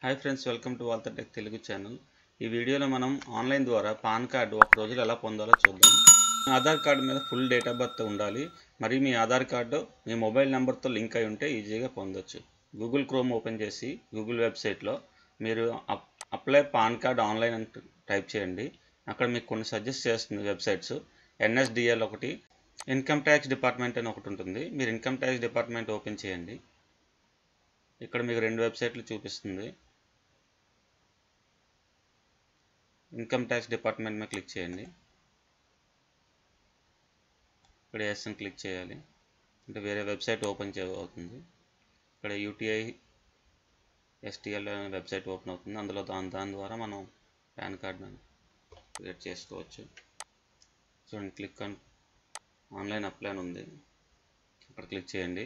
hi friends welcome to వాల్తా tech Telugu channel ఈ వీడియోలో మనం ఆన్లైన్ ద్వారా పాన్ కార్డు ఒక రోజులో ఎలా పొందాలో చూద్దాం ఆధార్ కార్డు మీద ఫుల్ డేట్ ఆఫ్ బర్త్ ఉండాలి మరియు మీ ఆధార్ కార్డు మీ మొబైల్ నెంబర్తో లింక్ అయి ఉంటే ఈజీగా పొందొచ్చు గూగుల్ క్రోమ్ ఓపెన్ చేసి గూగుల్ వెబ్సైట్లో మీరు అప్ అప్లై పాన్ కార్డ్ ఆన్లైన్ అని టైప్ చేయండి అక్కడ మీకు కొన్ని సజెస్ట్ చేస్తుంది వెబ్సైట్స్ ఎన్ఎస్డిఎల్ ఒకటి ఇన్కమ్ ట్యాక్స్ డిపార్ట్మెంట్ అని ఒకటి ఉంటుంది మీరు ఇన్కమ్ ట్యాక్స్ డిపార్ట్మెంట్ ఓపెన్ చేయండి ఇక్కడ మీకు రెండు వెబ్సైట్లు చూపిస్తుంది ఇన్కమ్ ట్యాక్స్ డిపార్ట్మెంట్ మీద క్లిక్ చేయండి ఇక్కడ ఎస్ అని క్లిక్ చేయాలి అంటే వేరే వెబ్సైట్ ఓపెన్ చే అవుతుంది ఇక్కడ యూటీఐ ఎస్టీఎల్ అనే వెబ్సైట్ ఓపెన్ అవుతుంది అందులో దాని దాని ద్వారా మనం పాన్ కార్డ్ని క్రియేట్ చేసుకోవచ్చు చూడండి క్లిక్ ఆన్ ఆన్లైన్ అప్లై అని ఉంది అక్కడ క్లిక్ చేయండి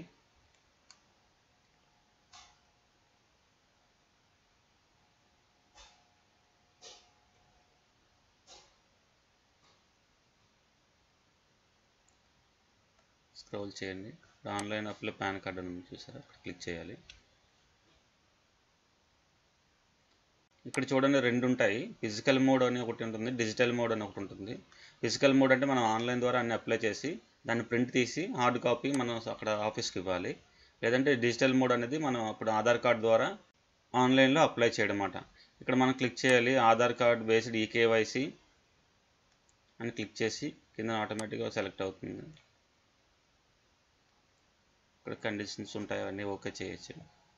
స్క్రోల్ చేయండి ఆన్లైన్ అప్లై పాన్ కార్డ్ అని ఉంది చూసారా అక్కడ క్లిక్ చేయాలి ఇక్కడ చూడండి రెండు ఉంటాయి ఫిజికల్ మోడ్ అని ఒకటి ఉంటుంది డిజిటల్ మోడ్ అని ఒకటి ఉంటుంది ఫిజికల్ మోడ్ అంటే మనం ఆన్లైన్ ద్వారా అన్ని అప్లై చేసి దాన్ని ప్రింట్ తీసి హార్డ్ కాపీ మనం అక్కడ ఆఫీస్కి ఇవ్వాలి లేదంటే డిజిటల్ మోడ్ అనేది మనం అప్పుడు ఆధార్ కార్డ్ ద్వారా ఆన్లైన్లో అప్లై చేయడం అన్నమాట ఇక్కడ మనం క్లిక్ చేయాలి ఆధార్ కార్డ్ బేస్డ్ ఈకేవైసీ అని క్లిక్ చేసి కింద ఆటోమేటిక్గా సెలెక్ట్ అవుతుంది ఇక్కడ కండిషన్స్ ఉంటాయి అవన్నీ ఓకే చేయొచ్చు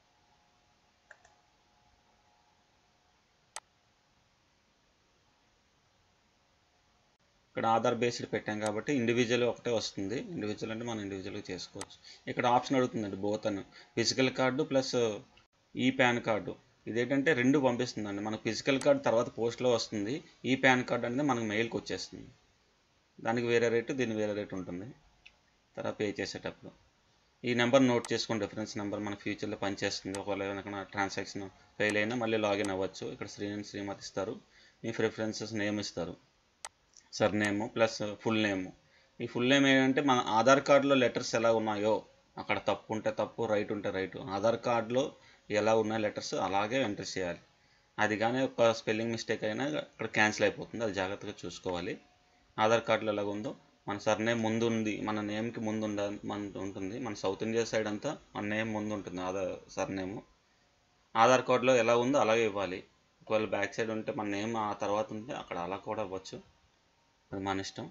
ఇక్కడ ఆధార్ బేస్డ్ పెట్టాం కాబట్టి ఇండివిజువల్ ఒకటే వస్తుంది ఇండివిజువల్ అంటే మనం ఇండివిజువల్గా చేసుకోవచ్చు ఇక్కడ ఆప్షన్ అడుగుతుందండి బోత్ అని physical card plus e PAN card ఇదేంటంటే రెండు పంపిస్తుందండి మనకు ఫిజికల్ కార్డు తర్వాత పోస్ట్లో వస్తుంది ఈ పాన్ కార్డు అనేది మనకు మెయిల్కి వచ్చేస్తుంది దానికి వేరే రేటు దీనికి వేరే రేటు ఉంటుంది తర్వాత పే చేసేటప్పుడు ఈ నెంబర్ నోట్ చేసుకుని రిఫరెన్స్ నెంబర్ మన ఫ్యూచర్లో పనిచేస్తుంది ఒకవేళ ఏమైనా ట్రాన్సాక్షన్ ఫెయిల్ అయినా మళ్ళీ లాగిన్ అవ్వచ్చు ఇక్కడ శ్రీని శ్రీమతి ఇస్తారు మీ ప్రిఫరెన్సెస్ నేమ్ ఇస్తారు surname plus full name ఈ ఫుల్ నేమ్ ఏంటంటే మన ఆధార్ కార్డులో లెటర్స్ ఎలా ఉన్నాయో అక్కడ తప్పు ఉంటే తప్పు రైట్ ఉంటే రైట్ ఆధార్ కార్డులో ఎలా ఉన్న లెటర్స్ అలాగే ఎంటర్ చేయాలి అది కానీ ఒక స్పెల్లింగ్ మిస్టేక్ అయినా అక్కడ క్యాన్సిల్ అయిపోతుంది అది జాగ్రత్తగా చూసుకోవాలి ఆధార్ కార్డులో ఎలాగ ఉందో మన సర్నేమ్ ముందు ఉంది మన నేమ్కి ముందు ఉండ మన ఉంటుంది మన సౌత్ ఇండియా సైడ్ అంతా మన నేమ్ ముందు ఉంటుంది ఆధార్ సర్నేము ఆధార్ కార్డులో ఎలా ఉందో అలాగే ఇవ్వాలి ఒకవేళ బ్యాక్ సైడ్ ఉంటే మన నేమ్ ఆ తర్వాత ఉంటే అక్కడ అలా కూడా ఇవ్వచ్చు అది మన ఇష్టం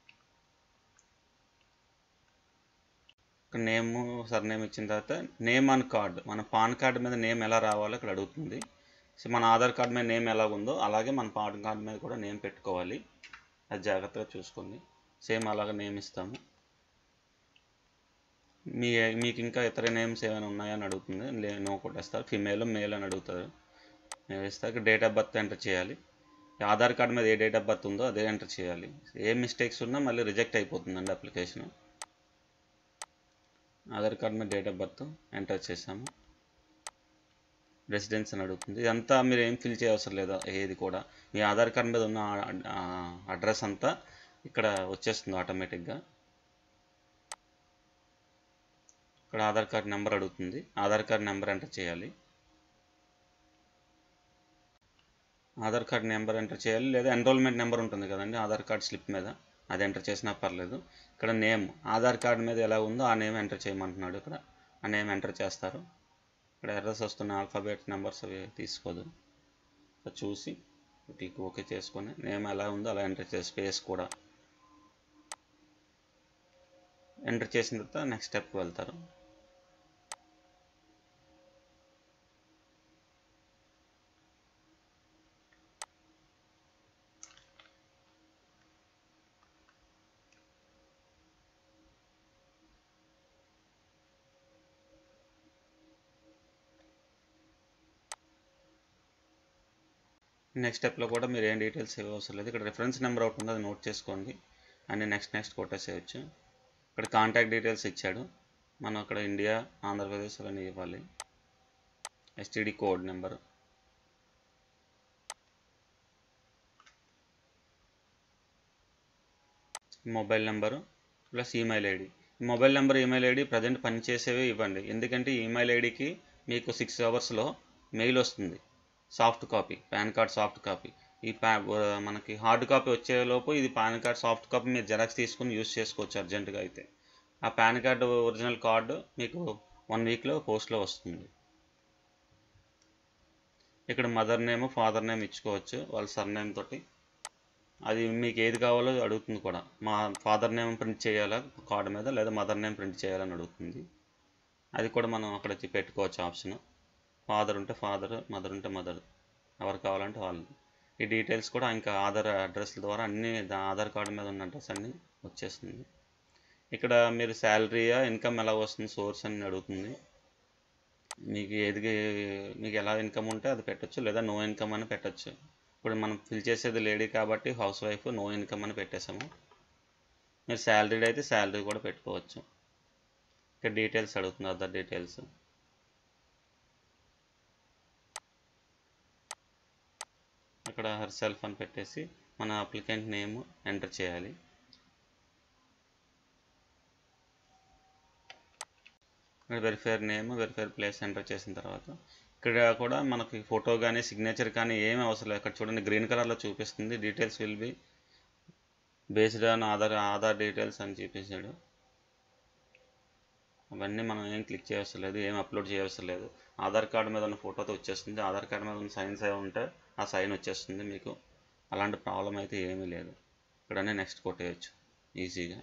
నేమ్ సర్నేమ్ ఇచ్చిన తర్వాత నేమ్ ఆన్ కార్డ్ మన పాన్ కార్డ్ మీద నేమ్ ఎలా రావాలో ఇక్కడ అడుగుతుంది సో మన ఆధార్ కార్డ్ మీద నేమ్ ఎలా ఉందో అలాగే మన పాన్ కార్డ్ మీద కూడా నేమ్ పెట్టుకోవాలి అది జాగ్రత్తగా చూసుకోండి సేమ్ అలాగే నేమ్ ఇస్తాము మీ మీకు ఇంకా ఇతర నేమ్స్ ఏమైనా ఉన్నాయని అడుగుతుంది లే నో కొట్టేస్తారు ఫిమేల్ మేల్ అని అడుగుతారు నేను ఇస్తాక డేట్ ఆఫ్ బర్త్ ఎంటర్ చేయాలి ఆధార్ కార్డ్ మీద ఏ డేట్ ఆఫ్ బర్త్ ఉందో అదే ఎంటర్ చేయాలి ఏ మిస్టేక్స్ ఉన్నా మళ్ళీ రిజెక్ట్ అయిపోతుందండి అప్లికేషన్ ఆధార్ కార్డ్ మీద డేట్ ఆఫ్ బర్త్ ఎంటర్ చేసాము రెసిడెన్స్ అని అడుగుతుంది ఇదంతా మీరు ఏం ఫిల్ చేయవసరం లేదు ఏది కూడా మీ ఆధార్ కార్డ్ మీద ఉన్న అడ్రస్ అంతా ఇక్కడ వచ్చేస్తుంది ఆటోమేటిక్గా ఇక్కడ ఆధార్ కార్డ్ నెంబర్ అడుగుతుంది ఆధార్ కార్డ్ నెంబర్ ఎంటర్ చేయాలి ఆధార్ కార్డ్ నెంబర్ ఎంటర్ చేయాలి లేదా ఎన్రోల్మెంట్ నెంబర్ ఉంటుంది కదండి ఆధార్ కార్డ్ స్లిప్ మీద అది ఎంటర్ చేసినా పర్లేదు ఇక్కడ నేమ్ ఆధార్ కార్డ్ మీద ఎలా ఉందో ఆ నేమ్ ఎంటర్ చేయమంటున్నాడు ఇక్కడ ఆ నేమ్ ఎంటర్ చేస్తారు ఇక్కడ ఎర్రస్ వస్తున్న ఆల్ఫాబెట్ నెంబర్స్ అవి తీసుకోదు చూసి క్లిక్ ఓకే చేసుకొని నేమ్ ఎలా ఉందో అలా ఎంటర్ చేసి స్పేస్ కూడా ఎంటర్ చేసిన తర్వాత నెక్స్ట్ స్టెప్కి వెళ్తారు నెక్స్ట్ స్టెప్లో కూడా మీరు ఏం డీటెయిల్స్ ఇవ్వ అవసరం లేదు ఇక్కడ రిఫరెన్స్ నెంబర్ ఒకటి ఉంది అది నోట్ చేసుకోండి అన్ని నెక్స్ట్ నెక్స్ట్ కొట్టేసేయచ్చు ఇక్కడ కాంటాక్ట్ డీటెయిల్స్ ఇచ్చాడు మనం అక్కడ ఇండియా ఆంధ్రప్రదేశ్ అవన్నీ ఇవ్వాలి STD code number mobile number plus email ID mobile number email ID present పనిచేసేవే ఇవ్వండి ఎందుకంటే ఈమెయిల్ ఐడికి మీకు సిక్స్ అవర్స్లో మెయిల్ వస్తుంది soft copy PAN card soft copy ఈ ప్యా మనకి హార్డ్ కాపీ వచ్చేలోపు ఇది పాన్ కార్డ్ సాఫ్ట్ కాపీ మీరు జెరాక్స్ తీసుకుని యూస్ చేసుకోవచ్చు అర్జెంటుగా అయితే ఆ పాన్ కార్డు ఒరిజినల్ కార్డు మీకు వన్ వీక్లో పోస్ట్లో వస్తుంది ఇక్కడ మదర్ నేమ్ ఫాదర్ నేమ్ ఇచ్చుకోవచ్చు వాళ్ళ సర్ నేమ్ తోటి అది మీకు ఏది కావాలో అడుగుతుంది కూడా మా ఫాదర్ నేమ్ ప్రింట్ చేయాలా కార్డు మీద లేదా మదర్ నేమ్ ప్రింట్ చేయాలని అడుగుతుంది అది కూడా మనం అక్కడ వచ్చి పెట్టుకోవచ్చు ఆప్షన్ ఫాదర్ ఉంటే ఫాదర్ మదర్ ఉంటే మదర్ ఎవరు కావాలంటే వాళ్ళు ఈ డీటెయిల్స్ కూడా ఇంకా ఆధార్ అడ్రస్ల ద్వారా అన్ని దా- ఆధార్ కార్డు మీద ఉన్న అడ్రస్ అన్ని వచ్చేస్తుంది ఇక్కడ మీరు శాలరీయా ఇన్కమ్ ఎలా వస్తుంది సోర్స్ అని అడుగుతుంది మీకు ఏది మీకు ఎలా ఇన్కమ్ ఉంటే అది పెట్టొచ్చు లేదా నో ఇన్కమ్ అని పెట్టొచ్చు ఇప్పుడు మనం ఫిల్ చేసేది లేడీ కాబట్టి హౌస్ వైఫ్ నో ఇన్కమ్ అని పెట్టేసాము మీరు శాలరీడ్ అయితే శాలరీ కూడా పెట్టుకోవచ్చు ఇక్కడ డీటెయిల్స్ అడుగుతుంది అదర్ డీటెయిల్స్ ఇక్కడ హర్ సెల్ఫ్ అని పెట్టేసి మన అప్లికెంట్ నేమ్ ఎంటర్ చేయాలి ఇక్కడ verifier name verifier place enter చేసిన తర్వాత ఇక్కడ కూడా మనకి ఫోటో కానీ సిగ్నేచర్ కానీ ఏమి అవసరం లేదు ఇక్కడ చూడండి గ్రీన్ కలర్లో చూపిస్తుంది details will be based on Aadhaar Aadhaar details అని చూపించాడు అవన్నీ మనం ఏం క్లిక్ చేయవసరం లేదు ఏం అప్లోడ్ చేయవసరం లేదు ఆధార్ కార్డు మీద ఉన్న ఫోటోతో వచ్చేస్తుంది ఆధార్ కార్డు మీద ఉన్న సైన్స్ ఏమి ఉంటే ఆ సైన్ వచ్చేస్తుంది మీకు అలాంటి ప్రాబ్లం అయితే ఏమీ లేదు ఇక్కడనే నెక్స్ట్ కొట్టేయచ్చు ఈజీగా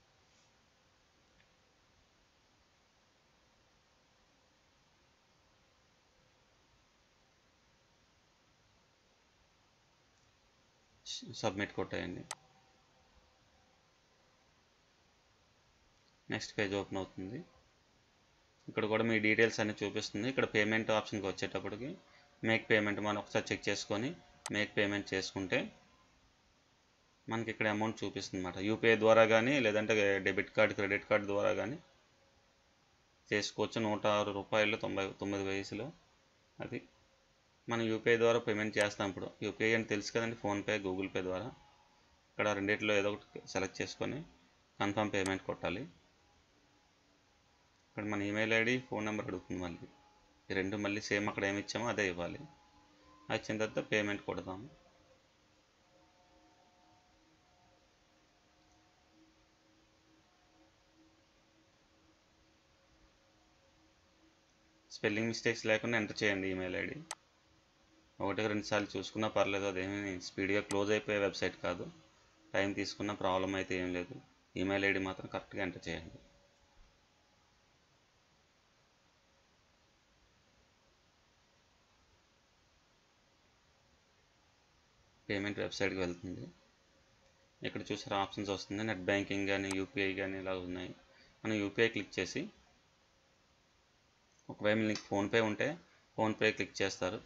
సబ్మిట్ కొట్టేయండి నెక్స్ట్ పేజ్ ఓపెన్ అవుతుంది ఇక్కడ కూడా మీ డీటెయిల్స్ అన్ని చూపిస్తుంది ఇక్కడ పేమెంట్ ఆప్షన్కి వచ్చేటప్పటికి మేక్ పేమెంట్ మనం ఒకసారి చెక్ చేసుకొని మేక్ పేమెంట్ చేసుకుంటే మనకి ఇక్కడ అమౌంట్ చూపిస్తుంది అనమాట యూపీఐ ద్వారా కానీ లేదంటే డెబిట్ కార్డ్ క్రెడిట్ కార్డ్ ద్వారా కానీ చేసుకోవచ్చు నూట ఆరు రూపాయలు తొంభై తొమ్మిది వయసులో అది మనం యూపీఐ ద్వారా పేమెంట్ చేస్తాం ఇప్పుడు యూపీఐ అని తెలుసు కదండి ఫోన్పే గూగుల్ పే ద్వారా ఇక్కడ రెండిట్లో ఏదో ఒకటి సెలెక్ట్ చేసుకొని కన్ఫర్మ్ పేమెంట్ కొట్టాలి ఇక్కడ మన ఈమెయిల్ ఐడి ఫోన్ నెంబర్ అడుగుతుంది మళ్ళీ ఈ రెండు మళ్ళీ సేమ్ అక్కడ ఏమి ఇచ్చామో అదే ఇవ్వాలి అది ఇచ్చిన తర్వాత పేమెంట్ కొడదాము స్పెల్లింగ్ మిస్టేక్స్ లేకుండా ఎంటర్ చేయండి ఈమెయిల్ ఐడి ఒకటికి రెండు సార్లు చూసుకున్నా పర్లేదు అదేమీ స్పీడ్గా క్లోజ్ అయిపోయే వెబ్సైట్ కాదు టైం తీసుకున్న ప్రాబ్లం అయితే ఏం లేదు ఈమెయిల్ ఐడి మాత్రం కరెక్ట్గా ఎంటర్ చేయండి పేమెంట్ వెబ్సైట్కి వెళ్తుంది ఇక్కడ చూసారు ఆప్షన్స్ వస్తుంది నెట్ బ్యాంకింగ్ కానీ యూపీఐ కానీ ఇలా ఉన్నాయి మనం యూపీఐ క్లిక్ చేసి ఒకవేళ మీకు ఫోన్పే ఉంటే ఫోన్పే క్లిక్ చేస్తారు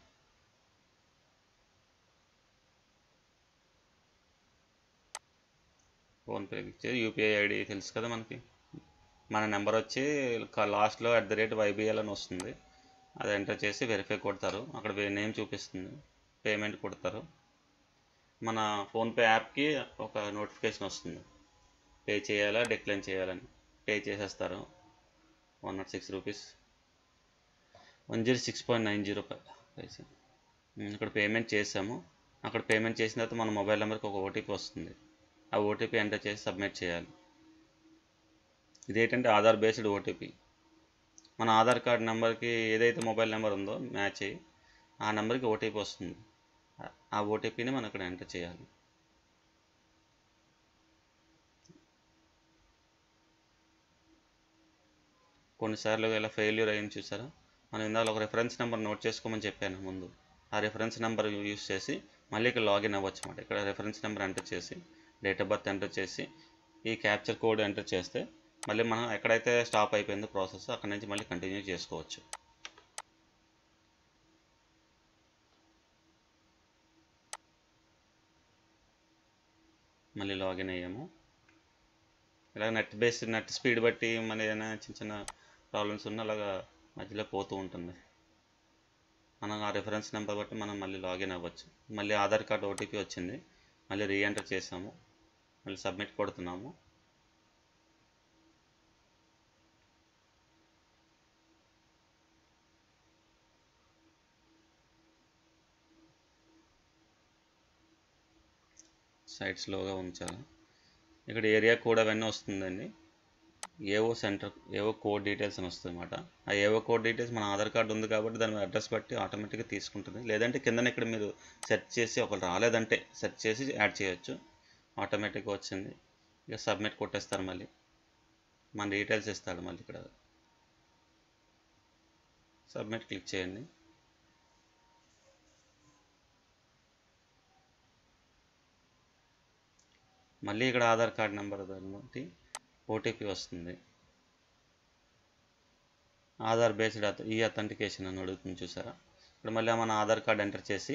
ఫోన్పే క్లిక్ చేసి యూపీఐ ఐడి తెలుసు కదా మనకి మన నెంబర్ వచ్చి లాస్ట్లో అట్ ద రేట్ వైబిఎల్ అని వస్తుంది అది ఎంటర్ చేసి వెరిఫై కొడతారు అక్కడ నేమ్ చూపిస్తుంది పేమెంట్ కొడతారు మన ఫోన్పే యాప్కి ఒక నోటిఫికేషన్ వస్తుంది పే చేయాలా డిక్లైన్ చేయాలని పే చేసేస్తారు one nought six rupees one zero six point nine zero paisa ఇక్కడ పేమెంట్ చేసాము అక్కడ పేమెంట్ చేసిన తర్వాత మన మొబైల్ నెంబర్కి ఒక ఓటీపీ వస్తుంది ఆ ఓటీపీ ఎంటర్ చేసి సబ్మిట్ చేయాలి ఇదేంటంటే ఆధార్ బేస్డ్ ఓటీపీ మన ఆధార్ కార్డ్ నెంబర్కి ఏదైతే మొబైల్ నెంబర్ ఉందో మ్యాచ్ అయ్యి ఆ నెంబర్కి ఓటీపీ వస్తుంది ఆ ఓటీపీని మనం ఇక్కడ ఎంటర్ చేయాలి కొన్నిసార్లు ఇలా ఫెయిల్యూర్ అయ్యింది చూసారా మనం ఇందాక ఒక రెఫరెన్స్ నెంబర్ నోట్ చేసుకోమని చెప్పాను ముందు ఆ రెఫరెన్స్ నెంబర్ యూస్ చేసి మళ్ళీ ఇక్కడ లాగిన్ అవ్వచ్చు అనమాట ఇక్కడ రెఫరెన్స్ నెంబర్ ఎంటర్ చేసి డేట్ ఆఫ్ బర్త్ ఎంటర్ చేసి ఈ క్యాప్చర్ కోడ్ ఎంటర్ చేస్తే మళ్ళీ మనం ఎక్కడైతే స్టాప్ అయిపోయిందో ప్రాసెస్ అక్కడ నుంచి మళ్ళీ కంటిన్యూ చేసుకోవచ్చు మళ్ళీ లాగిన్ అయ్యాము ఇలా నెట్ బేస్ నెట్ స్పీడ్ బట్టి మన ఏదైనా చిన్న చిన్న ప్రాబ్లమ్స్ ఉన్నా అలాగా మధ్యలో పోతూ ఉంటుంది మనం ఆ రిఫరెన్స్ నెంబర్ బట్టి మనం మళ్ళీ లాగిన్ అవ్వచ్చు మళ్ళీ ఆధార్ కార్డ్ ఓటీపీ వచ్చింది మళ్ళీ రీఎంటర్ చేసాము మళ్ళీ సబ్మిట్ కొడుతున్నాము సైట్ స్లోగా ఉంచాలి ఇక్కడ ఏరియా కోడ్ అవన్నీ వస్తుందండి ఏవో సెంటర్ ఏవో కోడ్ డీటెయిల్స్ అని వస్తుంది అనమాట ఆ ఏవో కోడ్ డీటెయిల్స్ మన ఆధార్ కార్డు ఉంది కాబట్టి దాని అడ్రస్ బట్టి ఆటోమేటిక్గా తీసుకుంటుంది లేదంటే కిందన ఇక్కడ మీరు సెర్చ్ చేసి ఒకరు రాలేదంటే సెర్చ్ చేసి యాడ్ చేయొచ్చు ఆటోమేటిక్గా వచ్చింది ఇక సబ్మిట్ కొట్టేస్తారు మళ్ళీ మన డీటెయిల్స్ ఇస్తాడు మళ్ళీ ఇక్కడ సబ్మిట్ క్లిక్ చేయండి మళ్ళీ ఇక్కడ ఆధార్ కార్డ్ నెంబర్ దాన్ని బట్టి ఓటీపీ వస్తుంది ఆధార్ బేస్డ్ ఈ అథెంటికేషన్ అని అడుగుతుంది చూసారా ఇక్కడ మళ్ళీ మన ఆధార్ కార్డ్ ఎంటర్ చేసి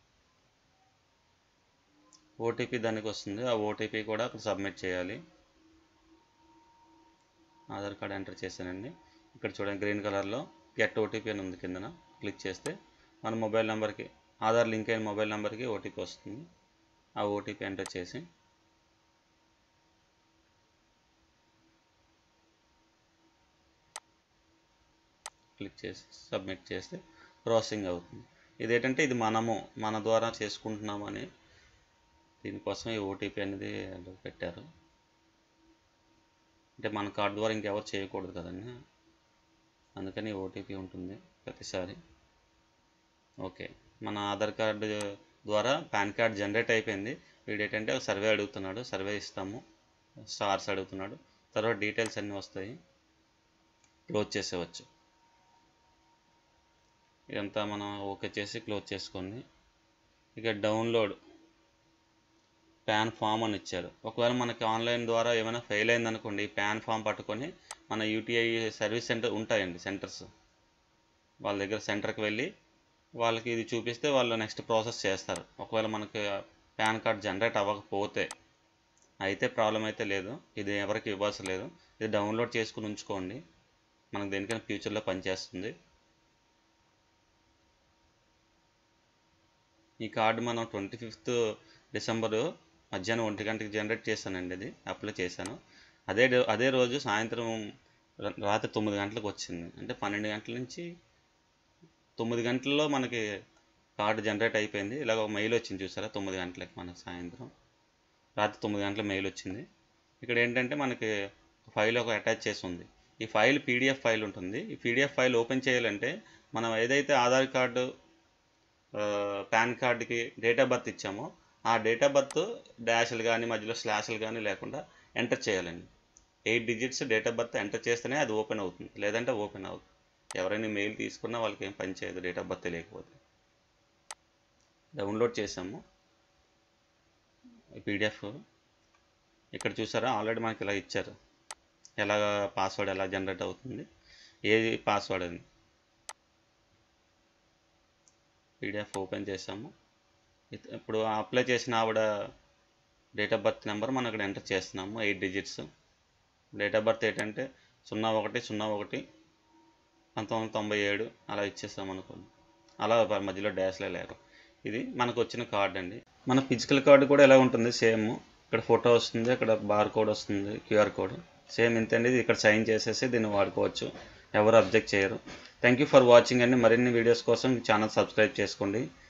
ఓటీపీ దానికి వస్తుంది ఆ ఓటీపీ కూడా అక్కడ సబ్మిట్ చేయాలి ఆధార్ కార్డ్ ఎంటర్ చేశానండి ఇక్కడ చూడండి గ్రీన్ కలర్లో గెట్ ఓటీపీ అని ఉంది కిందన క్లిక్ చేస్తే మన మొబైల్ నెంబర్కి ఆధార్ లింక్ అయిన మొబైల్ నెంబర్కి ఓటీపీ వస్తుంది ఆ ఓటీపీ ఎంటర్ చేసి క్లిక్ చేసి సబ్మిట్ చేస్తే ప్రాసెసింగ్ అవుతుంది ఇదేంటంటే ఇది మనము మన ద్వారా చేసుకుంటున్నామని దీనికోసం ఈ ఓటీపీ అనేది అందులో పెట్టారు అంటే మన కార్డు ద్వారా ఇంకెవరు చేయకూడదు కదండి అందుకని ఓటీపీ ఉంటుంది ప్రతిసారి ఓకే మన ఆధార్ కార్డు ద్వారా పాన్ కార్డ్ జనరేట్ అయిపోయింది వీడు ఏంటంటే ఒక సర్వే అడుగుతున్నాడు సర్వే ఇస్తాము స్టార్స్ అడుగుతున్నాడు తర్వాత డీటెయిల్స్ అన్నీ వస్తాయి క్లోజ్ చేసేవచ్చు ఇదంతా మనం ఓకే చేసి క్లోజ్ చేసుకోండి ఇక డౌన్లోడ్ ప్యాన్ ఫామ్ అని ఇచ్చారు ఒకవేళ మనకి ఆన్లైన్ ద్వారా ఏమైనా ఫెయిల్ అయిందనుకోండి ప్యాన్ ఫామ్ పట్టుకొని మన యూటీఐ సర్వీస్ సెంటర్ ఉంటాయండి సెంటర్స్ వాళ్ళ దగ్గర సెంటర్కి వెళ్ళి వాళ్ళకి ఇది చూపిస్తే వాళ్ళు నెక్స్ట్ ప్రాసెస్ చేస్తారు ఒకవేళ మనకి పాన్ కార్డ్ జనరేట్ అవ్వకపోతే అయితే ప్రాబ్లం అయితే లేదు ఇది ఎవరికి ఇవ్వాల్సి లేదు ఇది డౌన్లోడ్ చేసుకుని ఉంచుకోండి మనకు దేనికైనా ఫ్యూచర్లో పనిచేస్తుంది ఈ కార్డు మనం ట్వంటీ ఫిఫ్త్ డిసెంబరు మధ్యాహ్నం ఒంటి గంటకి జనరేట్ చేశానండి అది అప్లై చేశాను అదే డే- అదే రోజు సాయంత్రం ర- రాత్రి తొమ్మిది గంటలకు వచ్చింది అంటే పన్నెండు గంటల నుంచి తొమ్మిది గంటల్లో మనకి కార్డు జనరేట్ అయిపోయింది ఇలాగ ఒక మెయిల్ వచ్చింది చూసారా తొమ్మిది గంటలకి మనకి సాయంత్రం రాత్రి తొమ్మిది గంటల మెయిల్ వచ్చింది ఇక్కడ ఏంటంటే మనకి ఫైల్ ఒక అటాచ్ చేసి ఉంది ఈ ఫైల్ పీడిఎఫ్ ఫైల్ ఉంటుంది ఈ పీడిఎఫ్ ఫైల్ ఓపెన్ చేయాలంటే మనం ఏదైతే ఆధార్ కార్డు ఆ, పాన్ కార్డుకి డేట్ ఆఫ్ బర్త్ ఇచ్చామో ఆ డేట్ ఆఫ్ బర్త్ డాష్లు కానీ మధ్యలో స్లాష్లు కానీ లేకుండా ఎంటర్ చేయాలండి eight digits date of birth enter చేస్తేనే అది ఓపెన్ అవుతుంది లేదంటే ఓపెన్ అవుతుంది ఎవరైనా మెయిల్ తీసుకున్నా వాళ్ళకి ఏం పని చేయదు డేట్ ఆఫ్ బర్త్ తెలియకపోతే డౌన్లోడ్ చేసాము పీడిఎఫ్ ఇక్కడ చూసారా ఆల్రెడీ మనకి ఇలా ఇచ్చారు ఎలా పాస్వర్డ్ ఎలా జనరేట్ అవుతుంది ఏది పాస్వర్డ్ అని పీడిఎఫ్ ఓపెన్ చేసాము ఇత- ఇప్పుడు అప్లై చేసిన ఆవిడ డేట్ ఆఫ్ బర్త్ నెంబర్ మనం ఇక్కడ ఎంటర్ చేస్తున్నాము eight digits date of birth ఏంటంటే సున్నా ఒకటి సున్నా ఒకటి పంతొమ్మిది వందల తొంభై ఏడు అలా ఇచ్చేస్తాం అనుకోండి అలా ప- మధ్యలో డాష్లే లేక ఇది మనకు వచ్చిన కార్డ్ అండి మన ఫిజికల్ కార్డు కూడా ఎలా ఉంటుంది సేమ్ ఇక్కడ ఫోటో వస్తుంది ఇక్కడ బార్ కోడ్ వస్తుంది క్యూఆర్ కోడ్ సేమ్ ఇంతండి ఇది ఇక్కడ సైన్ చేసేసి దీన్ని వాడుకోవచ్చు ఎవరు అబ్జెక్ట్ చేయరు థ్యాంక్ యూ ఫర్ వాచింగ్ అండి మరిన్ని వీడియోస్ కోసం ఛానల్ సబ్స్క్రైబ్ చేసుకోండి